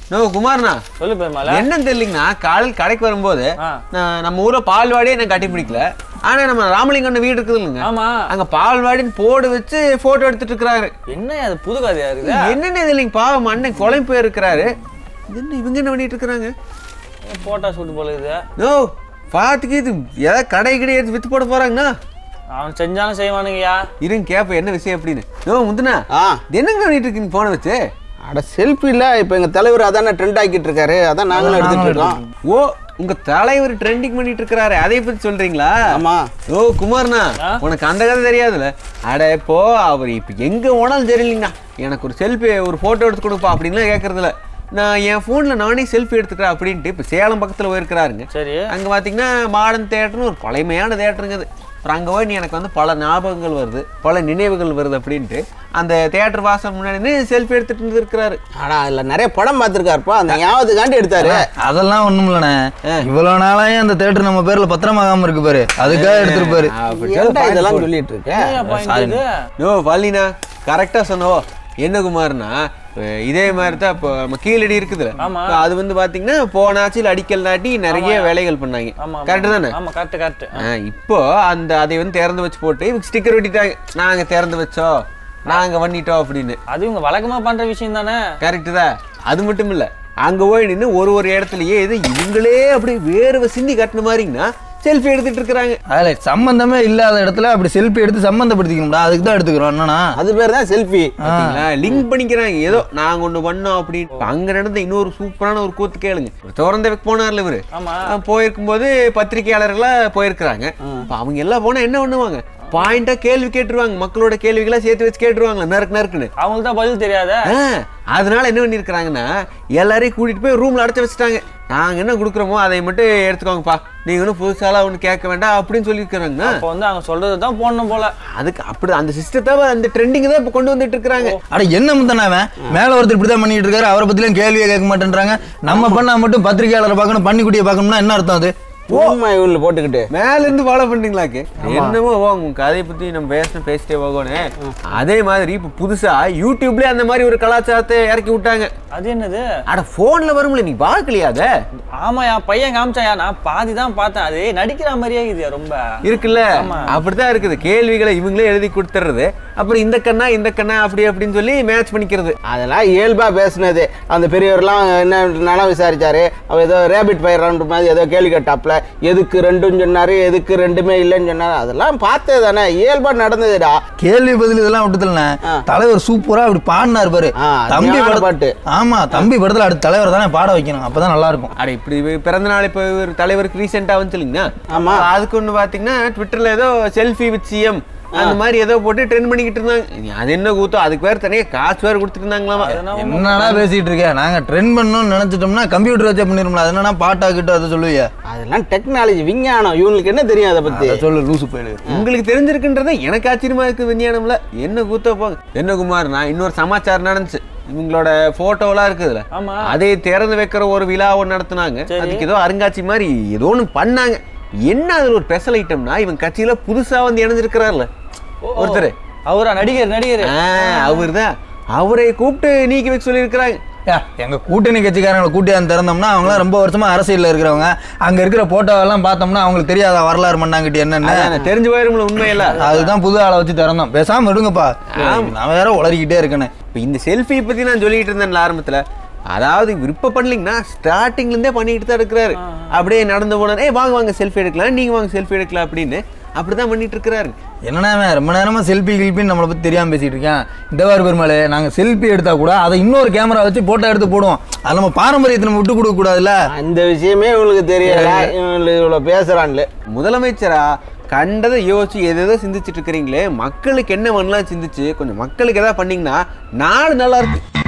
No குமார்ண்ணா சொல்லு பெருமாள் என்னன்னு தெரியலங்கண்ணா காலையில் கடைக்கு வரும்போது ஆ. நான் நம்ம ஊர்ல பால்வாடியே எனக்கு கட்டி பிடிக்கல ஆனா நம்ம ராமலிங்கம் வீடு இருக்குது இல்லைங்க ஆமா அங்க பால்வாடின்னு போர்டு வச்சு போட்டோ எடுத்துட்டு இருக்கிறாரு என்ன அது புது கதையா இருக்குதா என்னென்ன இது இல்லைங்க பாவம் அண்ணன் குழம்பு போயிருக்கிறாரு இது என்ன இவங்க என்ன பண்ணிட்டு இருக்கிறாங்க போட்டா ஷூட் போல இது நோ பாத்துக்கு இது ஏதாவது கடை கடை எடுத்து வித்து போட போறாங்கண்ணா அவன் செஞ்சாலும் செய்வானுங்கய்யா இருங்க கேப்ப என்ன விஷயம் அப்படின்னு நோ முந்துனா ஆ இது என்னங்க பண்ணிட்டு இருக்கீங்க போன வச்சு அட செல்ஃபியில் இப்போ எங்கள் தலைவர் அதானே ட்ரெண்ட் ஆக்கிட்டு இருக்காரு அதான் நாங்களும் எடுத்துட்டு இருக்கோம் ஓ உங்க தலைவர் ட்ரெண்டிங் பண்ணிட்டு இருக்கிறாரு அதை பத்தி சொல்றீங்களா ஆமா ஓ குமார்ண்ணா உனக்கு அந்த கதை தெரியாதுல்ல அட இப்போ அவர் இப்போ எங்க போனாலும் தெரியலங்கண்ணா எனக்கு ஒரு செல்ஃபி ஒரு போட்டோ எடுத்து கொடுப்பா அப்படின்லாம் கேட்கறதில்ல நான் என் ஃபோனில் நானே செல்ஃபி எடுத்துக்கிறேன் அப்படின்ட்டு இப்போ சேலம் பக்கத்தில் போயிருக்கிறாருங்க சரி அங்கே பார்த்தீங்கன்னா மாடர்ன் தேட்டர்னு ஒரு பழமையான தேட்டருங்க அது அப்புறம் அங்கே போய் எனக்கு வந்து பல ஞாபகங்கள் வருது பல நினைவுகள் வருது அப்படின்ட்டு அந்த தேட்டர் வாசல் முன்னாடி செல்ஃபி எடுத்துட்டு இருந்திருக்கிறாரு ஆனா அதில் நிறைய படம் பார்த்துருக்காருப்பா அந்த ஞாபகத்துக்காண்டி எடுத்தாரு அதெல்லாம் ஒண்ணும் இல்லண்ணே இவ்வளவு நாளாயும் அந்த தேட்டர் நம்ம பேர்ல பத்திரமாகாம இருக்கு பாரு அதுக்காக எடுத்திருப்பாரு ஏன்டா இதெல்லாம் சொல்லிட்டு இருக்க என்னய்யா point இது நோ பள்ளினா கரெக்டாக சொன்னவோ என்ன குமார்னா அஹ் இதே மாதிரி தான் இப்போ நம்ம கீழடி இருக்குதுல்ல ஆமா. இப்ப அது வந்து பாத்தீங்கன்னா போன ஆட்சியில் அடிக்கல் நாட்டி நிறைய வேலைகள் பண்ணாங்க ஆமா கரெக்டு தானே ஆமா கரெக்ட் கரெக்ட் ஆ, இப்போ அந்த அதை வந்து திறந்து வச்சு போட்டு இவங்க ஸ்டிக்கர் ஒட்டிட்டாங்க நாங்க திறந்து வச்சோம் நாங்க பண்ணிட்டோம் அப்படின்னு அது இவங்க வழக்கமா பண்ற விஷயம் தானே கரெக்டு தான் அது மட்டும் இல்ல அங்க போய் நின்று ஒரு ஒரு இடத்துலயே இது இவங்களே அப்படியே வேர்வை சிந்தி கட்டின மாதிரிங்கன்னா செல்ஃபி எடுத்துட்டு இருக்கிறாங்க அதுல சம்பந்தமே இல்லாத இடத்துல அப்படி செல்ஃபி எடுத்து சம்பந்தப்படுத்திக்கணும்டா அதுக்கு தான் எடுத்துக்கிறோம் என்னன்னா அது பேர் தான் செல்ஃபி பாத்தீங்களா லிங்க் பண்ணிக்கிறாங்க ஏதோ நாங்க ஒண்ணு பண்ணோம் அப்படின்னு இப்ப அங்க நடந்த இன்னொரு சூப்பரான ஒரு கூத்து கேளுங்க திறந்த வைக்க போனார்ல இவரு ஆமா ஆ, போயிருக்கும்போது பத்திரிகையாளர்களா போயிருக்கிறாங்க இப்ப அவங்க எல்லாம் போனா என்ன பண்ணுவாங்க பாயிண்டா கேள்வி கேட்டுருவாங்க மக்களோட கேள்விகளா சேர்த்து வச்சு கேட்டுருவாங்க நறுக்கு நறுக்குன்னு அவங்களுக்கு தான் பதில் தெரியாத ஆ, அதனால என்ன பண்ணிருக்கிறாங்கன்னா எல்லாரையும் கூட்டிட்டு போய் ரூம்ல அடைச்சு வச்சுட்டாங்க நாங்க என்ன கொடுக்குறோமோ அதை மட்டும் எடுத்துக்கோங்கப்பா நீங்க ஒன்றும் புதுசாலாம் ஒன்றும் கேட்க வேண்டாம் அப்படின்னு சொல்லியிருக்கிறாங்கன்னா இப்போ வந்து அவங்க சொல்றது தான் போடணும் போல அதுக்கு அப்படி அந்த சிஸ்டத்தை அந்த ட்ரெண்டிங் தான் இப்போ கொண்டு வந்துட்டு இருக்கிறாங்க அட என்ன முத்தனாவன் மேல ஒருத்தர் இப்படிதான் பண்ணிட்டு இருக்காரு அவரை பத்திலாம் கேள்வியே கேட்க மாட்டேன்றாங்க நம்ம பண்ணா மட்டும் பத்திரிகையாளரை பார்க்கணும் பன்னிக்குட்டியை பார்க்கணும்னா என்ன அர்த்தம் அது ஓமா இவனில் போட்டுக்கிட்டு மேல இருந்து ஃபாலோ பண்றீங்களாக்கு என்னமோ போங்க உங்க கதையை பத்தி நம்ம பேசணும் பேசிட்டே போகணும் அதே மாதிரி இப்ப புதுசா யூடியூப்லயே அந்த மாதிரி ஒரு கலாச்சாரத்தை இறக்கி விட்டாங்க அது என்னது அட போன்ல வரும்ல நீ பார்க்கலையா அத ஆமாயா பையன் காமிச்சாயா நான் பாதி தான் பார்த்தேன் அது நடிக்கிற மாதிரியே இது ரொம்ப இருக்குல்ல ஆமா. அப்படித்தான் இருக்குது கேள்விகளை இவங்களே எழுதி கொடுத்துறது அப்புறம் இந்த கண்ணா இந்த கண்ணா அப்படி அப்படின்னு சொல்லி மேட்ச் பண்ணிக்கிறது அதெல்லாம் இயல்பா பேசுனது அந்த பெரியவர்லாம் என்ன நலம் விசாரிச்சாரு அவர் ஏதோ ரேபிட் ஃபயர் ரவுண்ட் மாதிரி ஏதோ கேள்வி கேட்டாப்ல எதுக்கு ரெண்டும் சொன்னாரு எதுக்கு ரெண்டுமே இல்லைன்னு சொன்னாரு அதெல்லாம் பார்த்தே தானே இயல்பா நடந்ததுடா கேள்வி பதில் இதெல்லாம் விட்டுதலண்ணே ஆ. தலைவர் சூப்பரா அப்படி பாடினார் பாரு ஆ, தம்பி அருமையான படத்து- பாட்டு. ஆமா தம்பி படத்துல அடுத்த தலைவர் தானே பாட வைக்கணும் அப்பதான் நல்லா இருக்கும் அட இப்படி இவ- பிறந்த நாள் இப்போ ஒரு தலைவருக்கு ரீசெண்டாக வந்து சொல்லிங்கன்னா ஆமா. அதுக்கு ஒன்று பார்த்தீங்கன்னா ட்விட்டரில் ஏதோ செல்ஃபி வித் சிஎம் அந்த மாதிரி ஏதோ போட்டு ட்ரெண்ட் பண்ணிக்கிட்டு இருந்தாங்க இனி அது என்ன கூத்தோ அதுக்கு வேறு தனியாக காசு வேறு கொடுத்துட்டு இருந்தாங்களாமா என்னடா பேசிட்டு இருக்க நாங்க ட்ரெண்ட் பண்ணணும்னு நினைச்சிட்டோம்னா கம்ப்யூட்டர் வச்சே பண்ணிரும்ல அது என்னன்னா பாட்டாக்கிட்டு அதை சொல்லுவிய அதெல்லாம் டெக்னாலஜி விஞ்ஞானம் இவங்களுக்கு என்ன தெரியும் அதை பத்தி அதை சொல்லு லூசு போயிடு உங்களுக்கு தெரிஞ்சிருக்குன்றத எனக்கு ஆச்சரியமா இருக்கு விஞ்ஞானம்ல என்ன கூத்தோ போங்க என்ன குமார் நான் இன்னொரு சமாச்சாரம் நடந்துச்சு இவங்களோட போட்டோலாம் இருக்குதுல்ல ஆமா. அதை திறந்து வைக்கிற ஒரு விழா ஒன்று நடத்துனாங்க சரி. அதுக்கு ஏதோ அருங்காட்சி மாதிரி ஏதோ ஒன்று பண்ணாங்க என்ன அதுல ஒரு ஸ்பெஷல் ஐட்டம்னா இவன் கட்சியில புதுசா வந்து இணைஞ்சிருக்கிறார்ல ஒருத்தர் அவரா நடிகர் நடிகர் அவர் தான் அவரை கூப்பிட்டு நீக்கி வைக்க சொல்லியிருக்கிறாங்க யா, எங்க கூட்டணி கட்சிக்காரங்களை கூட்டியாந்து திறந்தோம்னா அவங்களாம் ரொம்ப வருஷமா அரசியல்ல இருக்கிறவங்க அங்க இருக்கிற போட்டோ எல்லாம் பார்த்தோம்னா அவங்களுக்கு தெரியாத வரலாறு மண்ணாங்கிட்டு என்னன்னு அதானே, தெரிஞ்சு போயிரும்ல உண்மையில அதுதான் புது ஆளை வச்சு திறந்தோம் பேசாம விடுங்கப்பா நான் வேற உளறிக்கிட்டே இருக்கேனே இப்போ இந்த செல்ஃபி பத்தி நான் சொல்லிட்டு இருந்தேன் ஆரம்பத்துல அதாவது விருப்பம் பண்ணலீங்கன்னா ஸ்டார்டிங்ல இருந்தே பண்ணிட்டு தான் இருக்கிறாரு அப்படியே நடந்து போனார் ஏய் வாங்க வாங்க செல்ஃபி எடுக்கலாம் நீங்க வாங்க செல்ஃபி எடுக்கலாம் அப்படின்னு அப்படிதான் பண்ணிட்டு இருக்கிறாரு என்னண்ணா இவன் ரொம்ப நேரமா செல்ஃபி கில்பின்னு நம்மளை பத்தி தெரியாம பேசிட்டு இருக்கேன் இந்த வார பெருமாளே நாங்க செல்ஃபி எடுத்தா கூட அதை இன்னொரு கேமரா வச்சு போட்டோ எடுத்து போடுவோம் அது நம்ம பாரம்பரியத்தை நம்ம விட்டு கொடுக்க கூடாதுல்ல அந்த விஷயமே இவங்களுக்கு தெரியல இவங்களுக்கு இவ்வளவு பேசுறான்ல முதலமைச்சரா கண்டதை யோசிச்சு எது எதோ சிந்திச்சுட்டு இருக்கிறீங்களே மக்களுக்கு என்ன பண்ணலாம் சிந்திச்சு கொஞ்சம் மக்களுக்கு எதாவது பண்ணீங்கன்னா நாடு நல்லா இருக்கு